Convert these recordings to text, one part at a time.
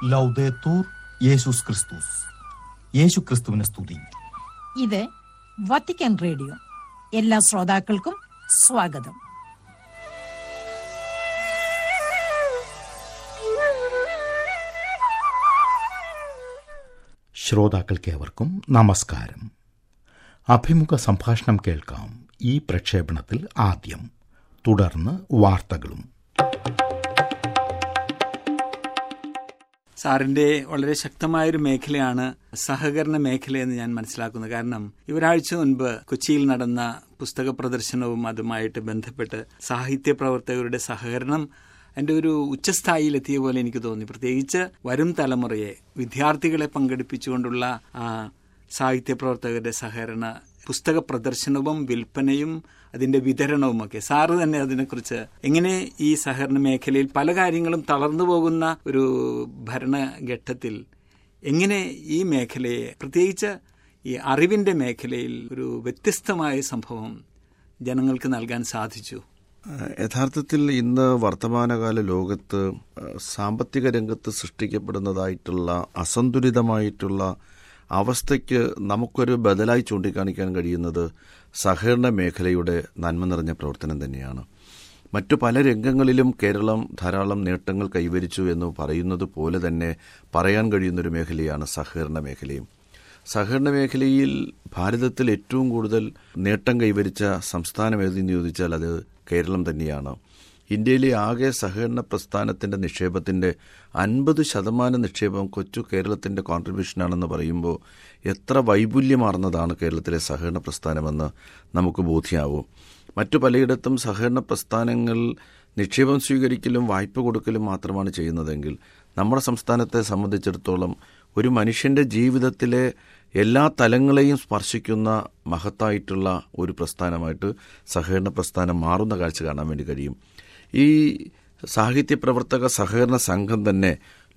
ലൗദേത്തൂർ യേശുസ് ക്രിസ്തുസ് യേശു ക്രിസ്തുവിനെ സ്തുതി ഇത് വത്തിക്കാൻ റേഡിയോ എല്ലാ ശ്രോതാക്കൾക്കും സ്വാഗതം ശ്രോതാക്കൾക്കേവർക്കും നമസ്കാരം അഭിമുഖ സംഭാഷണം കേൾക്കാം ഈ പ്രക്ഷേപണത്തിൽ ആദ്യം തുടർന്ന് വാർത്തകളും സാറിന്റെ വളരെ ശക്തമായൊരു മേഖലയാണ് സഹകരണ മേഖലയെന്ന് ഞാൻ മനസ്സിലാക്കുന്നു കാരണം ഈ ഒരാഴ്ച മുൻപ് കൊച്ചിയിൽ നടന്ന പുസ്തക പ്രദർശനവും അതുമായിട്ട് ബന്ധപ്പെട്ട് സാഹിത്യ പ്രവർത്തകരുടെ സഹകരണം എൻ്റെ ഒരു ഉച്ചസ്ഥായിയിലെത്തിയ പോലെ എനിക്ക് തോന്നി പ്രത്യേകിച്ച് വരും തലമുറയെ വിദ്യാർത്ഥികളെ പങ്കെടുപ്പിച്ചുകൊണ്ടുള്ള ആ സാഹിത്യ പ്രവർത്തകരുടെ സഹകരണ പുസ്തക പ്രദർശനവും വിൽപ്പനയും അതിന്റെ വിതരണവുമൊക്കെ സാറ് തന്നെ അതിനെക്കുറിച്ച് എങ്ങനെ ഈ സഹകരണ മേഖലയിൽ പല കാര്യങ്ങളും തളർന്നു പോകുന്ന ഒരു ഭരണഘട്ടത്തിൽ എങ്ങനെ ഈ മേഖലയെ പ്രത്യേകിച്ച് ഈ അറിവിന്റെ മേഖലയിൽ ഒരു വ്യത്യസ്തമായ സംഭവം ജനങ്ങൾക്ക് നൽകാൻ സാധിച്ചു യഥാർത്ഥത്തിൽ ഇന്ന് വർത്തമാനകാല ലോകത്ത് സാമ്പത്തിക രംഗത്ത് സൃഷ്ടിക്കപ്പെടുന്നതായിട്ടുള്ള അസന്തുലിതമായിട്ടുള്ള അവസ്ഥയ്ക്ക് നമുക്കൊരു ബദലായി ചൂണ്ടിക്കാണിക്കാൻ കഴിയുന്നത് സഹകരണ മേഖലയുടെ നന്മ നിറഞ്ഞ പ്രവർത്തനം തന്നെയാണ് മറ്റു പല രംഗങ്ങളിലും കേരളം ധാരാളം നേട്ടങ്ങൾ കൈവരിച്ചു എന്ന് പറയുന്നത് പോലെ തന്നെ പറയാൻ കഴിയുന്നൊരു മേഖലയാണ് സഹകരണ മേഖലയും സഹകരണ മേഖലയിൽ ഭാരതത്തിൽ ഏറ്റവും കൂടുതൽ നേട്ടം കൈവരിച്ച സംസ്ഥാനം ഏതെന്ന് ചോദിച്ചാൽ അത് കേരളം തന്നെയാണ് ഇന്ത്യയിലെ ആകെ സഹകരണ പ്രസ്ഥാനത്തിന്റെ നിക്ഷേപത്തിന്റെ അൻപത് ശതമാനം നിക്ഷേപം കൊച്ചു കേരളത്തിന്റെ കോൺട്രിബ്യൂഷനാണെന്ന് പറയുമ്പോൾ എത്ര വൈപുല്യമാർന്നതാണ് കേരളത്തിലെ സഹകരണ പ്രസ്ഥാനമെന്ന് നമുക്ക് ബോധ്യമാവും മറ്റു പലയിടത്തും സഹകരണ പ്രസ്ഥാനങ്ങൾ നിക്ഷേപം സ്വീകരിക്കലും വായ്പ കൊടുക്കലും മാത്രമാണ് ചെയ്യുന്നതെങ്കിൽ നമ്മുടെ സംസ്ഥാനത്തെ സംബന്ധിച്ചിടത്തോളം ഒരു മനുഷ്യന്റെ ജീവിതത്തിലെ എല്ലാ തലങ്ങളെയും സ്പർശിക്കുന്ന മഹത്തായിട്ടുള്ള ഒരു പ്രസ്ഥാനമായിട്ട് സഹകരണ പ്രസ്ഥാനം മാറുന്ന കാഴ്ച കാണാൻ വേണ്ടി കഴിയും ഈ സാഹിത്യ പ്രവർത്തക സഹകരണ സംഘം തന്നെ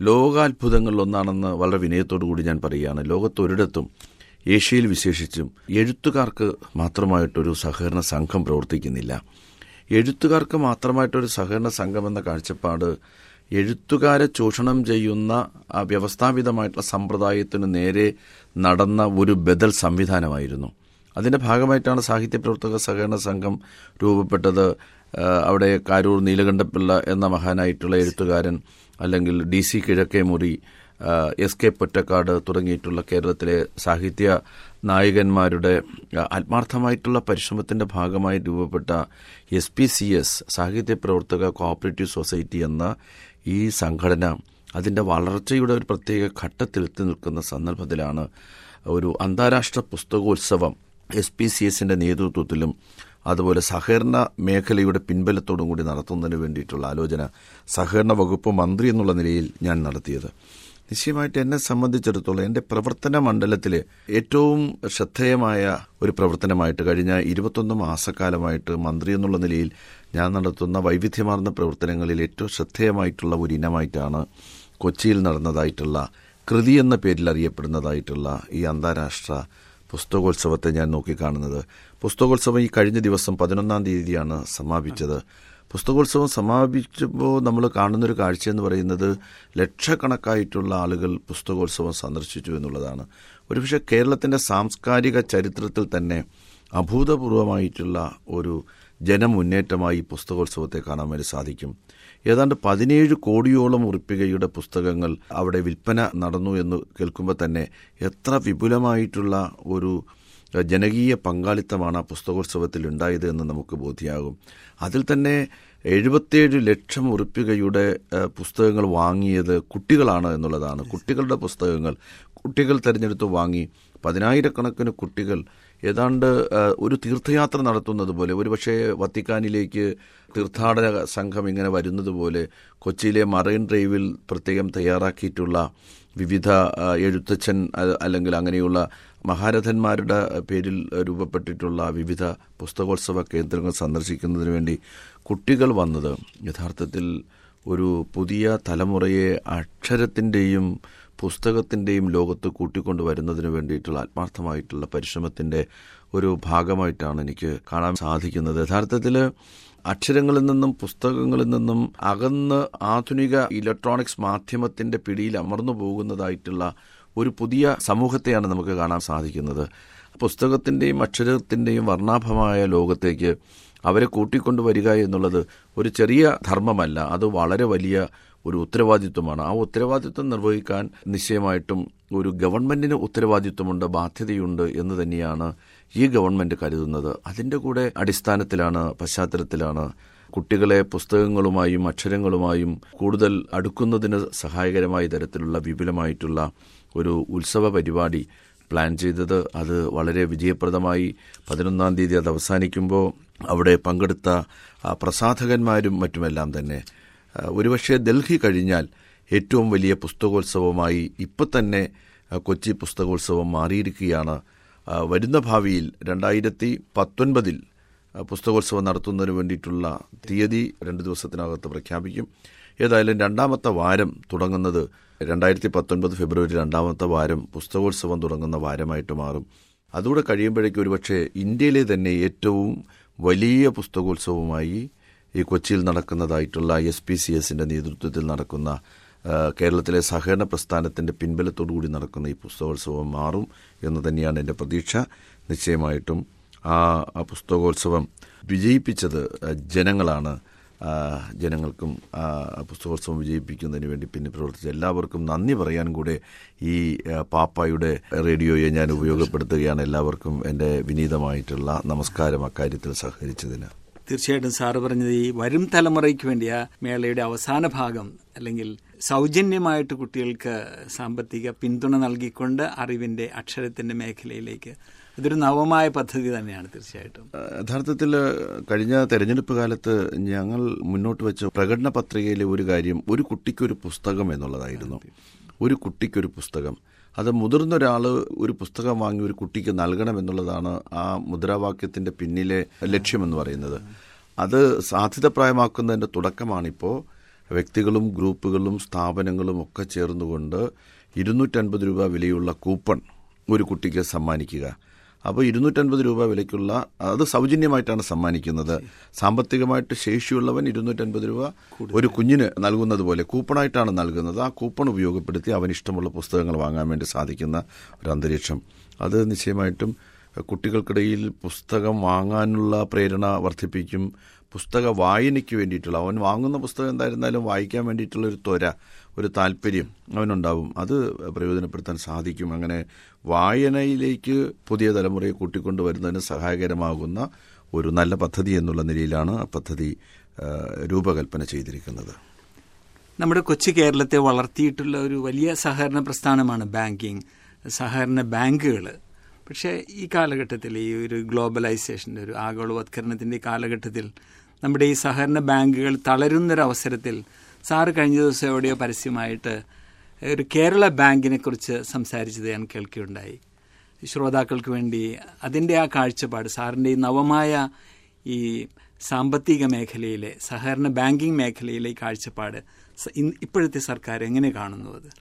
ലോകാത്ഭുതങ്ങളിലൊന്നാണെന്ന് വളരെ വിനയത്തോടു കൂടി ഞാൻ പറയുകയാണ് ലോകത്തൊരിടത്തും ഏഷ്യയിൽ വിശേഷിച്ചും എഴുത്തുകാർക്ക് മാത്രമായിട്ടൊരു സഹകരണ സംഘം പ്രവർത്തിക്കുന്നില്ല എഴുത്തുകാർക്ക് മാത്രമായിട്ടൊരു സഹകരണ സംഘം എന്ന കാഴ്ചപ്പാട് എഴുത്തുകാരെ ചൂഷണം ചെയ്യുന്ന ആ വ്യവസ്ഥാപിതമായിട്ടുള്ള സമ്പ്രദായത്തിന് നേരെ നടന്ന ഒരു ബദൽ സംവിധാനമായിരുന്നു അതിന്റെ ഭാഗമായിട്ടാണ് സാഹിത്യ പ്രവർത്തക സഹകരണ സംഘം രൂപപ്പെട്ടത് അവിടെ കാരൂർ നീലകണ്ഠപിള്ള എന്ന മഹാനായിട്ടുള്ള എഴുത്തുകാരൻ അല്ലെങ്കിൽ ഡി സി കിഴക്കേ മുറി എസ് കെ പൊറ്റക്കാട് തുടങ്ങിയിട്ടുള്ള കേരളത്തിലെ സാഹിത്യ നായകന്മാരുടെ ആത്മാർത്ഥമായിട്ടുള്ള പരിശ്രമത്തിന്റെ ഭാഗമായി രൂപപ്പെട്ട എസ് പി സി എസ് സാഹിത്യ പ്രവർത്തക കോഓപ്പറേറ്റീവ് സൊസൈറ്റി എന്ന ഈ സംഘടന അതിന്റെ വളർച്ചയുടെ ഒരു പ്രത്യേക ഘട്ടത്തിലെത്തി നിൽക്കുന്ന സന്ദർഭത്തിലാണ് ഒരു അന്താരാഷ്ട്ര പുസ്തകോത്സവം എസ് പി സി എസിന്റെ നേതൃത്വത്തിലും അതുപോലെ സഹകരണ മേഖലയുടെ പിൻബലത്തോടും കൂടി നടത്തുന്നതിന് വേണ്ടിയിട്ടുള്ള ആലോചന സഹകരണ വകുപ്പ് മന്ത്രി എന്നുള്ള നിലയിൽ ഞാൻ നടത്തിയത് നിശ്ചയമായിട്ട് എന്നെ സംബന്ധിച്ചിടത്തോളം എൻ്റെ പ്രവർത്തന മണ്ഡലത്തിലെ ഏറ്റവും ശ്രദ്ധേയമായ ഒരു പ്രവർത്തനമായിട്ട് കഴിഞ്ഞ ഇരുപത്തൊന്ന് മാസക്കാലമായിട്ട് മന്ത്രി എന്നുള്ള നിലയിൽ ഞാൻ നടത്തുന്ന വൈവിധ്യമാർന്ന പ്രവർത്തനങ്ങളിൽ ഏറ്റവും ശ്രദ്ധേയമായിട്ടുള്ള ഒരു ഇനമായിട്ടാണ് കൊച്ചിയിൽ നടന്നതായിട്ടുള്ള കൃതി എന്ന പേരിൽ അറിയപ്പെടുന്നതായിട്ടുള്ള ഈ അന്താരാഷ്ട്ര പുസ്തകോത്സവത്തെ ഞാൻ നോക്കിക്കാണുന്നത് പുസ്തകോത്സവം ഈ കഴിഞ്ഞ ദിവസം പതിനൊന്നാം തീയതിയാണ് സമാപിച്ചത് പുസ്തകോത്സവം സമാപിച്ചപ്പോൾ നമ്മൾ കാണുന്നൊരു കാഴ്ച എന്ന് പറയുന്നത് ലക്ഷക്കണക്കായിട്ടുള്ള ആളുകൾ പുസ്തകോത്സവം സന്ദർശിച്ചു എന്നുള്ളതാണ് ഒരുപക്ഷെ കേരളത്തിന്റെ സാംസ്കാരിക ചരിത്രത്തിൽ തന്നെ അഭൂതപൂർവമായിട്ടുള്ള ഒരു ജനമുന്നേറ്റമായി പുസ്തകോത്സവത്തെ കാണാൻ വേണ്ടി സാധിക്കും ഏതാണ്ട് പതിനേഴ് കോടിയോളം ഉറുപ്പികയുടെ പുസ്തകങ്ങൾ അവിടെ വിൽപ്പന നടന്നു എന്ന് കേൾക്കുമ്പോൾ തന്നെ എത്ര വിപുലമായിട്ടുള്ള ഒരു ജനകീയ പങ്കാളിത്തമാണ് ആ പുസ്തകോത്സവത്തിൽ ഉണ്ടായത് എന്ന് നമുക്ക് ബോധ്യമാകും അതിൽ തന്നെ എഴുപത്തിയേഴ് ലക്ഷം ഉറുപ്പികയുടെ പുസ്തകങ്ങൾ വാങ്ങിയത് കുട്ടികളാണ് എന്നുള്ളതാണ് കുട്ടികളുടെ പുസ്തകങ്ങൾ കുട്ടികൾ തിരഞ്ഞെടുത്ത് വാങ്ങി പതിനായിരക്കണക്കിന് കുട്ടികൾ ഏതാണ്ട് ഒരു തീർത്ഥയാത്ര നടത്തുന്നത് പോലെ ഒരുപക്ഷെ വത്തിക്കാനിലേക്ക് തീർത്ഥാടന സംഘം ഇങ്ങനെ വരുന്നത് പോലെ കൊച്ചിയിലെ മറൈൻ ഡ്രൈവിൽ പ്രത്യേകം തയ്യാറാക്കിയിട്ടുള്ള വിവിധ എഴുത്തച്ഛൻ അല്ലെങ്കിൽ അങ്ങനെയുള്ള മഹാരഥന്മാരുടെ പേരിൽ രൂപപ്പെട്ടിട്ടുള്ള വിവിധ പുസ്തകോത്സവ കേന്ദ്രങ്ങൾ സന്ദർശിക്കുന്നതിന് വേണ്ടി കുട്ടികൾ വന്നത് യഥാർത്ഥത്തിൽ ഒരു പുതിയ തലമുറയെ അക്ഷരത്തിൻ്റെയും പുസ്തകത്തിൻ്റെയും ലോകത്ത് കൂട്ടിക്കൊണ്ടുവരുന്നതിന് വേണ്ടിയിട്ടുള്ള ആത്മാർത്ഥമായിട്ടുള്ള പരിശ്രമത്തിൻ്റെ ഒരു ഭാഗമായിട്ടാണ് എനിക്ക് കാണാൻ സാധിക്കുന്നത് യഥാർത്ഥത്തിൽ അക്ഷരങ്ങളിൽ നിന്നും പുസ്തകങ്ങളിൽ നിന്നും അകന്ന് ആധുനിക ഇലക്ട്രോണിക്സ് മാധ്യമത്തിന്റെ പിടിയിൽ അമർന്നു പോകുന്നതായിട്ടുള്ള ഒരു പുതിയ സമൂഹത്തെയാണ് നമുക്ക് കാണാൻ സാധിക്കുന്നത് പുസ്തകത്തിന്റെയും അക്ഷരത്തിന്റെയും വർണ്ണാഭമായ ലോകത്തേക്ക് അവരെ കൂട്ടിക്കൊണ്ടുവരിക എന്നുള്ളത് ഒരു ചെറിയ ധർമ്മമല്ല അത് വളരെ വലിയ ഒരു ഉത്തരവാദിത്വമാണ് ആ ഉത്തരവാദിത്വം നിർവഹിക്കാൻ നിശ്ചയമായിട്ടും ഒരു ഗവൺമെന്റിന് ഉത്തരവാദിത്വമുണ്ട് ബാധ്യതയുണ്ട് എന്ന് തന്നെയാണ് ഈ ഗവൺമെന്റ് കരുതുന്നത് അതിന്റെ കൂടെ അടിസ്ഥാനത്തിലാണ് പശ്ചാത്തലത്തിലാണ് കുട്ടികളെ പുസ്തകങ്ങളുമായും അക്ഷരങ്ങളുമായും കൂടുതൽ അടുക്കുന്നതിന് സഹായകരമായ തരത്തിലുള്ള വിപുലമായിട്ടുള്ള ഒരു ഉത്സവ പരിപാടി പ്ലാൻ ചെയ്തത് അത് വളരെ വിജയപ്രദമായി പതിനൊന്നാം തീയതി അത് അവസാനിക്കുമ്പോൾ അവിടെ പങ്കെടുത്ത ആ, പ്രസാധകന്മാരും മറ്റുമെല്ലാം തന്നെ ആ, ഒരുപക്ഷെ ഡൽഹി കഴിഞ്ഞാൽ ഏറ്റവും വലിയ പുസ്തകോത്സവമായി ഇപ്പം തന്നെ ആ, കൊച്ചി പുസ്തകോത്സവം മാറിയിരിക്കുകയാണ് ആ, വരുന്ന ഭാവിയിൽ രണ്ടായിരത്തി പത്തൊൻപതിൽ ആ, പുസ്തകോത്സവം നടത്തുന്നതിന് വേണ്ടിയിട്ടുള്ള തീയതി രണ്ട് ദിവസത്തിനകത്ത് പ്രഖ്യാപിക്കും ഏതായാലും രണ്ടാമത്തെ വാരം തുടങ്ങുന്നത് രണ്ടായിരത്തി പത്തൊൻപത് ഫെബ്രുവരി രണ്ടാമത്തെ വാരം പുസ്തകോത്സവം തുടങ്ങുന്ന വാരമായിട്ട് മാറും അതുകൂടെ കഴിയുമ്പോഴേക്കും ഒരുപക്ഷെ ഇന്ത്യയിലെ തന്നെ ഏറ്റവും വലിയ പുസ്തകോത്സവമായി ഈ കൊച്ചിയിൽ നടക്കുന്നതായിട്ടുള്ള എസ് പി സി എസിന്റെ നേതൃത്വത്തിൽ നടക്കുന്ന ആ, കേരളത്തിലെ സഹകരണ പ്രസ്ഥാനത്തിന്റെ പിൻബലത്തോടു കൂടി നടക്കുന്ന ഈ പുസ്തകോത്സവം മാറും എന്ന് തന്നെയാണ് എൻ്റെ പ്രതീക്ഷ നിശ്ചയമായിട്ടും ആ ആ പുസ്തകോത്സവം വിജയിപ്പിച്ചത് ആ, ജനങ്ങളാണ് ആ, ജനങ്ങൾക്കും ആ പുസ്തകോത്സവം വിജയിപ്പിക്കുന്നതിന് വേണ്ടി പിന്നെ പ്രവർത്തിച്ച എല്ലാവർക്കും നന്ദി പറയാൻ കൂടെ ഈ ആ, പാപ്പായുടെ റേഡിയോയെ ഞാൻ ഉപയോഗപ്പെടുത്തുകയാണ് എല്ലാവർക്കും എൻ്റെ വിനീതമായിട്ടുള്ള നമസ്കാരം അക്കാര്യത്തിൽ സഹകരിച്ചതിന് തീർച്ചയായിട്ടും സാറ് പറഞ്ഞത് ഈ വരും തലമുറയ്ക്ക് വേണ്ടി ആ മേളയുടെ അവസാന ഭാഗം അല്ലെങ്കിൽ സൗജന്യമായിട്ട് കുട്ടികൾക്ക് സാമ്പത്തിക പിന്തുണ നൽകിക്കൊണ്ട് അറിവിന്റെ അക്ഷരത്തിന്റെ മേഖലയിലേക്ക് അതൊരു നവമായ പദ്ധതി തന്നെയാണ് തീർച്ചയായിട്ടും യഥാർത്ഥത്തിൽ കഴിഞ്ഞ തെരഞ്ഞെടുപ്പ് കാലത്ത് ഞങ്ങൾ മുന്നോട്ട് വെച്ച പ്രകടന പത്രികയിലെ ഒരു കാര്യം ഒരു കുട്ടിക്കൊരു പുസ്തകം എന്നുള്ളതായിരുന്നു ഒരു കുട്ടിക്കൊരു പുസ്തകം അത് മുതിർന്ന ഒരാൾ ഒരു പുസ്തകം വാങ്ങി ഒരു കുട്ടിക്ക് നൽകണം എന്നുള്ളതാണ് ആ മുദ്രാവാക്യത്തിന്റെ പിന്നിലെ ലക്ഷ്യമെന്ന് പറയുന്നത് അത് സാധ്യതപ്രായമാക്കുന്നതിന്റെ തുടക്കമാണിപ്പോൾ വ്യക്തികളും ഗ്രൂപ്പുകളും സ്ഥാപനങ്ങളും ഒക്കെ ചേർന്നുകൊണ്ട് ഇരുന്നൂറ്റൻപത് രൂപ വിലയുള്ള കൂപ്പൺ ഒരു കുട്ടിക്ക് സമ്മാനിക്കുക അപ്പോൾ ഇരുന്നൂറ്റൻപത് രൂപ വിലയ്ക്കുള്ള അത് സൗജന്യമായിട്ടാണ് സമ്മാനിക്കുന്നത് സാമ്പത്തികമായിട്ട് ശേഷിയുള്ളവൻ ഇരുന്നൂറ്റൻപത് രൂപ ഒരു കുഞ്ഞിന് നൽകുന്നത് പോലെ കൂപ്പണായിട്ടാണ് നൽകുന്നത് ആ കൂപ്പൺ ഉപയോഗപ്പെടുത്തി അവന് ഇഷ്ടമുള്ള പുസ്തകങ്ങൾ വാങ്ങാൻ വേണ്ടി സാധിക്കുന്ന ഒരു അന്തരീക്ഷം അത് നിശ്ചയമായിട്ടും കുട്ടികൾക്കിടയിൽ പുസ്തകം വാങ്ങാനുള്ള പ്രേരണ വർദ്ധിപ്പിക്കും പുസ്തക വായനയ്ക്ക് വേണ്ടിയിട്ടുള്ള അവൻ വാങ്ങുന്ന പുസ്തകം എന്തായിരുന്നാലും വായിക്കാൻ വേണ്ടിയിട്ടുള്ള ഒരു ത്വര ഒരു താല്പര്യം അവനുണ്ടാവും അത് പ്രയോജനപ്പെടുത്താൻ സാധിക്കും അങ്ങനെ വായനയിലേക്ക് പുതിയ തലമുറയെ കൂട്ടിക്കൊണ്ടുവരുന്നതിന് സഹായകരമാകുന്ന ഒരു നല്ല പദ്ധതി എന്നുള്ള നിലയിലാണ് ആ പദ്ധതി ആ, രൂപകൽപ്പന ചെയ്തിരിക്കുന്നത് നമ്മുടെ കൊച്ചു കേരളത്തെ വളർത്തിയിട്ടുള്ള ഒരു വലിയ സഹകരണ പ്രസ്ഥാനമാണ് ബാങ്കിങ് സഹകരണ ബാങ്കുകൾ പക്ഷേ ഈ കാലഘട്ടത്തിൽ ഈ ഒരു ഗ്ലോബലൈസേഷൻ്റെ ഒരു ആഗോളവത്കരണത്തിൻ്റെ ഈ കാലഘട്ടത്തിൽ നമ്മുടെ ഈ സഹകരണ ബാങ്കുകൾ തളരുന്നൊരവസരത്തിൽ സാറ് കഴിഞ്ഞ ദിവസം എവിടെയോ പരസ്യമായിട്ട് ഒരു കേരള ബാങ്കിനെ കുറിച്ച് സംസാരിച്ചത് ഞാൻ കേൾക്കുകയുണ്ടായി ശ്രോതാക്കൾക്ക് വേണ്ടി അതിൻ്റെ ആ കാഴ്ചപ്പാട് സാറിൻ്റെ ഈ നവമായ ഈ സാമ്പത്തിക മേഖലയിലെ സഹകരണ ബാങ്കിംഗ് മേഖലയിലെ ഈ കാഴ്ചപ്പാട് സ- ഇന്ന് ഇപ്പോഴത്തെ സർക്കാർ എങ്ങനെ കാണുന്നു അത്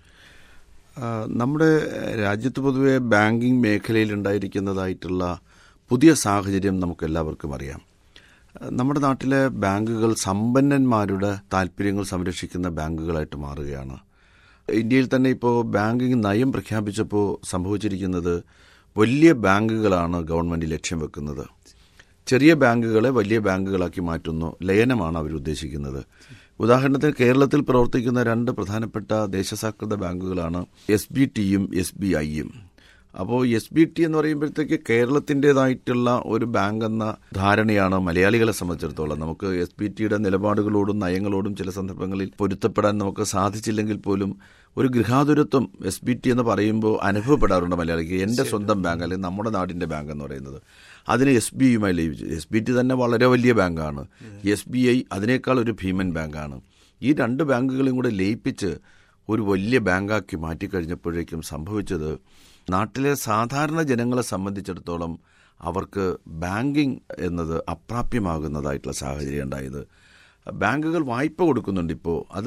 ആ, നമ്മുടെ രാജ്യത്ത് പൊതുവെ ബാങ്കിംഗ് മേഖലയിൽ ഉണ്ടായിരിക്കുന്നതായിട്ടുള്ള പുതിയ സാഹചര്യം നമുക്ക് എല്ലാവർക്കും അറിയാം ആ, നമ്മുടെ നാട്ടിലെ ബാങ്കുകൾ സമ്പന്നന്മാരുടെ താല്പര്യങ്ങൾ സംരക്ഷിക്കുന്ന ബാങ്കുകളായിട്ട് മാറുകയാണ് ഇന്ത്യയിൽ തന്നെ ഇപ്പോൾ ബാങ്കിംഗ് നയം പ്രഖ്യാപിച്ചപ്പോൾ സംഭവിച്ചിരിക്കുന്നത് വലിയ ബാങ്കുകളാണ് ഗവൺമെന്റ് ലക്ഷ്യം വെക്കുന്നത് ചെറിയ ബാങ്കുകളെ വലിയ ബാങ്കുകളാക്കി മാറ്റുന്നു ലയനമാണ് അവർ ഉദ്ദേശിക്കുന്നത് ഉദാഹരണത്തിന് കേരളത്തിൽ പ്രവർത്തിക്കുന്ന രണ്ട് പ്രധാനപ്പെട്ട ദേശസാൽകൃത ബാങ്കുകളാണ് എസ് ബി ടിയും എസ് ബി ഐയും അപ്പോൾ എസ് ബി ടി എന്ന് പറയുമ്പോഴത്തേക്ക് കേരളത്തിൻ്റെതായിട്ടുള്ള ഒരു ബാങ്ക് എന്ന ധാരണയാണ് മലയാളികളെ സംബന്ധിച്ചിടത്തോളം നമുക്ക് എസ് ബി ടിയുടെ നിലപാടുകളോടും നയങ്ങളോടും ചില സന്ദർഭങ്ങളിൽ പൊരുത്തപ്പെടാൻ നമുക്ക് സാധിച്ചില്ലെങ്കിൽ പോലും ഒരു ഗൃഹാതുരത്വം എസ് ബി ടി എന്ന് പറയുമ്പോൾ അനുഭവപ്പെടാറുണ്ട് മലയാളിക്ക് എൻ്റെ സ്വന്തം ബാങ്ക് അല്ലെങ്കിൽ നമ്മുടെ നാടിൻ്റെ ബാങ്ക് എന്ന് പറയുന്നത് അതിന് എസ് ബി യുമായി ലയിച്ചു എസ് ബി ടി തന്നെ വളരെ വലിയ ബാങ്കാണ് എസ് ബി ഐ അതിനേക്കാൾ ഒരു ഭീമൻ ബാങ്കാണ് ഈ രണ്ട് ബാങ്കുകളും കൂടെ ലയിപ്പിച്ച് ഒരു വലിയ ബാങ്കാക്കി മാറ്റിക്കഴിഞ്ഞപ്പോഴേക്കും സംഭവിച്ചത് നാട്ടിലെ സാധാരണ ജനങ്ങളെ സംബന്ധിച്ചിടത്തോളം അവർക്ക് ബാങ്കിങ് എന്നത് അപ്രാപ്യമാകുന്നതായിട്ടുള്ള സാഹചര്യം ഉണ്ടായത് ബാങ്കുകൾ വായ്പ കൊടുക്കുന്നുണ്ട് ഇപ്പോൾ അത്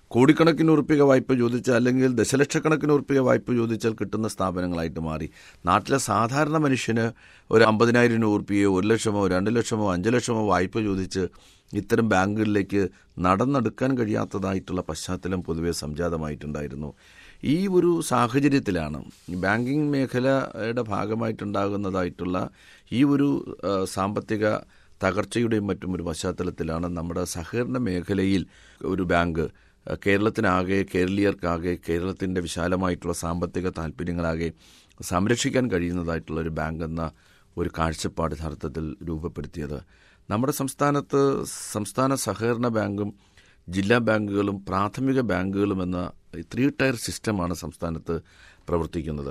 കോടിക്കണക്കിന് ഉറുപ്പിക വായ്പ ചോദിച്ചാൽ അല്ലെങ്കിൽ ദശലക്ഷക്കണക്കിന് ഉറുപ്പിക വായ്പ ചോദിച്ചാൽ കിട്ടുന്ന സ്ഥാപനങ്ങളായിട്ട് മാറി നാട്ടിലെ സാധാരണ മനുഷ്യന് ഒരു അമ്പതിനായിരം രൂപ ഉറുപ്പികയോ ഒരു ലക്ഷമോ രണ്ട് ലക്ഷമോ അഞ്ച് ലക്ഷമോ വായ്പ ചോദിച്ച് ഇത്തരം ബാങ്കുകളിലേക്ക് നടന്നെടുക്കാൻ കഴിയാത്തതായിട്ടുള്ള പശ്ചാത്തലം പൊതുവെ സംജാതമായിട്ടുണ്ടായിരുന്നു ഈ ഒരു സാഹചര്യത്തിലാണ് ബാങ്കിങ് മേഖലയുടെ ഭാഗമായിട്ടുണ്ടാകുന്നതായിട്ടുള്ള ഈ ഒരു ആ, സാമ്പത്തിക തകർച്ചയുടെയും മറ്റും ഒരു പശ്ചാത്തലത്തിലാണ് നമ്മുടെ സഹകരണ മേഖലയിൽ ഒരു ബാങ്ക് ആ, കേരളത്തിനാകെ കേരളീയർക്കാകെ കേരളത്തിൻ്റെ വിശാലമായിട്ടുള്ള സാമ്പത്തിക താല്പര്യങ്ങളാകെ സംരക്ഷിക്കാൻ കഴിയുന്നതായിട്ടുള്ള ഒരു ബാങ്ക് എന്ന ഒരു കാഴ്ചപ്പാട് യഥാർത്ഥത്തിൽ രൂപപ്പെടുത്തിയത് നമ്മുടെ സംസ്ഥാനത്ത് സംസ്ഥാന സഹകരണ ബാങ്കും ജില്ലാ ബാങ്കുകളും പ്രാഥമിക ബാങ്കുകളും എന്ന ത്രീ ടയർ സിസ്റ്റമാണ് സംസ്ഥാനത്ത് പ്രവർത്തിക്കുന്നത്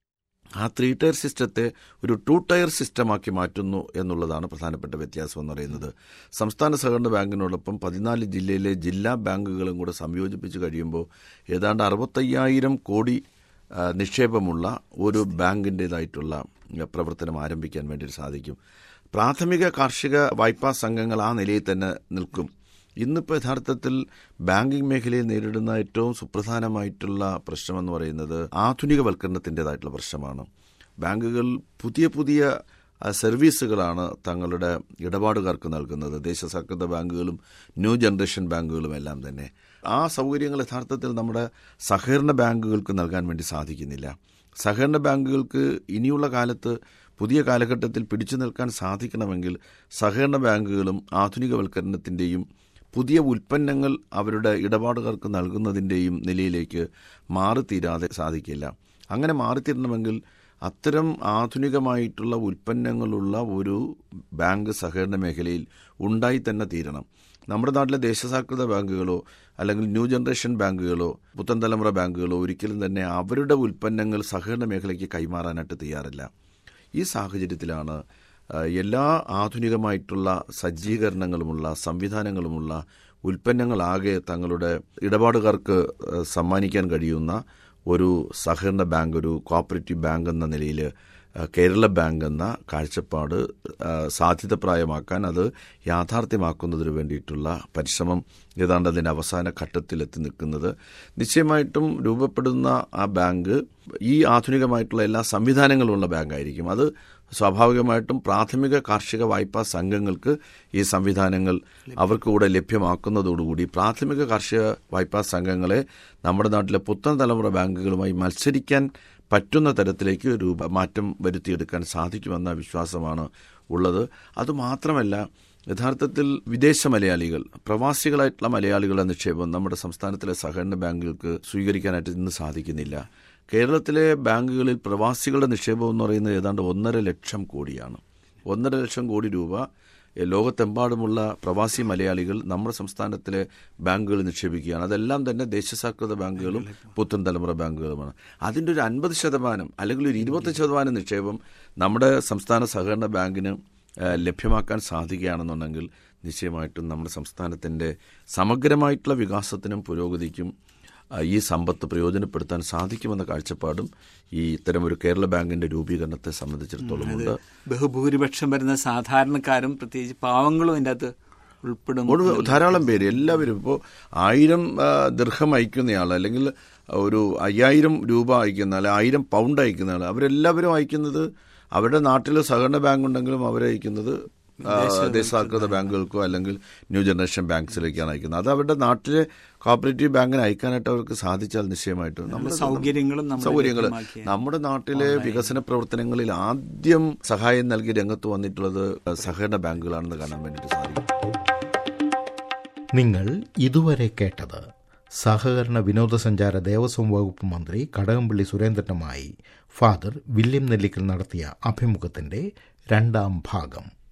ആ ത്രീ ടയർ സിസ്റ്റത്തെ ഒരു ടു ടയർ സിസ്റ്റമാക്കി മാറ്റുന്നു എന്നുള്ളതാണ് പ്രധാനപ്പെട്ട വ്യത്യാസം എന്ന് പറയുന്നത് സംസ്ഥാന സഹകരണ ബാങ്കിനോടൊപ്പം പതിനാല് ജില്ലയിലെ ജില്ലാ ബാങ്കുകളും കൂടെ സംയോജിപ്പിച്ച് കഴിയുമ്പോൾ ഏതാണ്ട് അറുപത്തയ്യായിരം കോടി ആ, നിക്ഷേപമുള്ള ഒരു ബാങ്കിൻ്റേതായിട്ടുള്ള പ്രവർത്തനം ആരംഭിക്കാൻ വേണ്ടി സാധിക്കും പ്രാഥമിക കാർഷിക വായ്പാ സംഘങ്ങൾ ആ നിലയിൽ തന്നെ നിൽക്കും ഇന്നിപ്പോൾ യഥാർത്ഥത്തിൽ ബാങ്കിംഗ് മേഖലയിൽ നേരിടുന്ന ഏറ്റവും സുപ്രധാനമായിട്ടുള്ള പ്രശ്നമെന്ന് പറയുന്നത് ആധുനികവൽക്കരണത്തിൻ്റെതായിട്ടുള്ള പ്രശ്നമാണ് ബാങ്കുകൾ പുതിയ പുതിയ ആ, സർവീസുകളാണ് തങ്ങളുടെ ഇടപാടുകാർക്ക് നൽകുന്നത് ദേശസാൽകൃത ബാങ്കുകളും ന്യൂ ജനറേഷൻ ബാങ്കുകളും എല്ലാം തന്നെ ആ സൗകര്യങ്ങൾ യഥാർത്ഥത്തിൽ നമ്മുടെ സഹകരണ ബാങ്കുകൾക്ക് നൽകാൻ വേണ്ടി സാധിക്കുന്നില്ല സഹകരണ ബാങ്കുകൾക്ക് ഇനിയുള്ള കാലത്ത് പുതിയ കാലഘട്ടത്തിൽ പിടിച്ചു നിൽക്കാൻ സാധിക്കണമെങ്കിൽ സഹകരണ ബാങ്കുകളും ആധുനികവൽക്കരണത്തിൻ്റെയും പുതിയ ഉൽപ്പന്നങ്ങൾ അവരുടെ ഇടപാടുകാർക്ക് നൽകുന്നതിൻ്റെയും നിലയിലേക്ക് മാറിത്തീരാതെ സാധിക്കില്ല അങ്ങനെ മാറിത്തീരണമെങ്കിൽ അത്തരം ആധുനികമായിട്ടുള്ള ഉൽപ്പന്നങ്ങളുള്ള ഒരു ബാങ്ക് സഹകരണ മേഖലയിൽ ഉണ്ടായി തന്നെ തീരണം നമ്മുടെ നാട്ടിലെ ദേശസാൽകൃത ബാങ്കുകളോ അല്ലെങ്കിൽ ന്യൂ ജനറേഷൻ ബാങ്കുകളോ പുത്തൻ തലമുറ ബാങ്കുകളോ ഒരിക്കലും തന്നെ അവരുടെ ഉൽപ്പന്നങ്ങൾ സഹകരണ മേഖലയ്ക്ക് കൈമാറാനായിട്ട് തയ്യാറില്ല ഈ സാഹചര്യത്തിലാണ് ആ, എല്ലാ ആധുനികമായിട്ടുള്ള സജ്ജീകരണങ്ങളുമുള്ള സംവിധാനങ്ങളുമുള്ള ഉൽപ്പന്നങ്ങളാകെ തങ്ങളുടെ ഇടപാടുകാർക്ക് ആ, സമ്മാനിക്കാൻ കഴിയുന്ന ഒരു സഹകരണ ബാങ്ക് ഒരു കോപ്പറേറ്റീവ് ബാങ്ക് എന്ന നിലയിൽ ആ, കേരള ബാങ്ക് എന്ന കാഴ്ചപ്പാട് ആ, സാധ്യതപ്രായമാക്കാൻ അത് യാഥാർത്ഥ്യമാക്കുന്നതിന് വേണ്ടിയിട്ടുള്ള പരിശ്രമം ഏതാണ്ട് അതിൻ്റെ അവസാന ഘട്ടത്തിൽ എത്തി നിൽക്കുന്നത് നിശ്ചയമായിട്ടും രൂപപ്പെടുന്ന ആ ബാങ്ക് ഈ ആധുനികമായിട്ടുള്ള എല്ലാ സംവിധാനങ്ങളുള്ള ബാങ്കായിരിക്കും അത് സ്വാഭാവികമായിട്ടും പ്രാഥമിക കാർഷിക വായ്പാ സംഘങ്ങൾക്ക് ഈ സംവിധാനങ്ങൾ അവർക്ക് കൂടെ ലഭ്യമാക്കുന്നതോടുകൂടി പ്രാഥമിക കാർഷിക വായ്പാ സംഘങ്ങളെ നമ്മുടെ നാട്ടിലെ പുത്തൻ തലമുറ ബാങ്കുകളുമായി മത്സരിക്കാൻ പറ്റുന്ന തരത്തിലേക്ക് ഒരു മാറ്റം വരുത്തിയെടുക്കാൻ സാധിക്കുമെന്ന വിശ്വാസമാണ് ഉള്ളത് അതുമാത്രമല്ല യഥാർത്ഥത്തിൽ വിദേശ മലയാളികൾ പ്രവാസികളായിട്ടുള്ള മലയാളികളുടെ നിക്ഷേപം നമ്മുടെ സംസ്ഥാനത്തിലെ സഹകരണ ബാങ്കുകൾക്ക് സ്വീകരിക്കാനായിട്ട് ഇന്ന് സാധിക്കുന്നില്ല കേരളത്തിലെ ബാങ്കുകളിൽ പ്രവാസികളുടെ നിക്ഷേപം എന്ന് പറയുന്നത് ഏതാണ്ട് ഒന്നര ലക്ഷം കോടിയാണ് ഒന്നര ലക്ഷം കോടി രൂപ എ, ലോകത്തെമ്പാടുമുള്ള പ്രവാസി മലയാളികൾ നമ്മുടെ സംസ്ഥാനത്തിലെ ബാങ്കുകളിൽ നിക്ഷേപിക്കുകയാണ് അതെല്ലാം തന്നെ ദേശസാൽകൃത ബാങ്കുകളും പുത്തൻ തലമുറ ബാങ്കുകളുമാണ് അതിൻ്റെ ഒരു അൻപത് ശതമാനം അല്ലെങ്കിൽ ഒരു ഇരുപത്തി ശതമാനം നിക്ഷേപം നമ്മുടെ സംസ്ഥാന സഹകരണ ബാങ്കിന് ഏ, ലഭ്യമാക്കാൻ സാധിക്കുകയാണെന്നുണ്ടെങ്കിൽ നിശ്ചയമായിട്ടും നമ്മുടെ സംസ്ഥാനത്തിൻ്റെ സമഗ്രമായിട്ടുള്ള വികാസത്തിനും പുരോഗതിക്കും ആ, ഈ സമ്പത്ത് പ്രയോജനപ്പെടുത്താൻ സാധിക്കുമെന്ന കാഴ്ചപ്പാടും ഈ ഇത്തരം ഒരു കേരള ബാങ്കിന്റെ രൂപീകരണത്തെ സംബന്ധിച്ചിടത്തോളം ഉണ്ട് ബഹുഭൂരിപക്ഷം വരുന്ന സാധാരണക്കാരും പ്രത്യേകിച്ച് പാവങ്ങളും അതിൻ്റെ അകത്ത് ഉൾപ്പെടും ഒരു ധാരാളം പേര് എല്ലാവരും ഇപ്പോൾ ആയിരം ആ, ദീർഘം അയക്കുന്നയാൾ അല്ലെങ്കിൽ ഒരു അയ്യായിരം രൂപ അയക്കുന്ന അല്ലെ ആയിരം പൗണ്ട് അയക്കുന്ന ആൾ അവരെല്ലാവരും അയക്കുന്നത് അവരുടെ നാട്ടിൽ സഹകരണ ബാങ്ക് ഉണ്ടെങ്കിലും അവരയക്കുന്നത് ആ, ദേശസാൽകൃത ബാങ്കുകൾക്കോ അല്ലെങ്കിൽ ന്യൂ ജനറേഷൻ ബാങ്ക്സിലേക്കാണ് അയക്കുന്നത് അത് അവരുടെ നാട്ടിലെ കോപ്പറേറ്റീവ് ബാങ്കിന് അയക്കാനായിട്ട് അവർക്ക് സാധിച്ചാൽ നിശ്ചയമായിട്ടും നമ്മുടെ സൗകര്യങ്ങളും നമ്മൾ സൗകര്യങ്ങൾ ലഭ്യമാക്കിയ നമ്മുടെ നാട്ടിലെ വികസന പ്രവർത്തനങ്ങളിൽ ആദ്യം സഹായം നൽകി രംഗത്ത് വന്നിട്ടുള്ളത് സഹകരണ ബാങ്കുകളാണെന്ന് കാണാൻ വേണ്ടിയിട്ട് സാധിക്കും നിങ്ങൾ ഇതുവരെ കേട്ടത് സഹകരണ വിനോദസഞ്ചാര ദേവസ്വം വകുപ്പ് മന്ത്രി കടകംപള്ളി സുരേന്ദ്രനുമായി ഫാദർ വില്യം നെല്ലിക്കൽ നടത്തിയ അഭിമുഖത്തിന്റെ രണ്ടാം ഭാഗം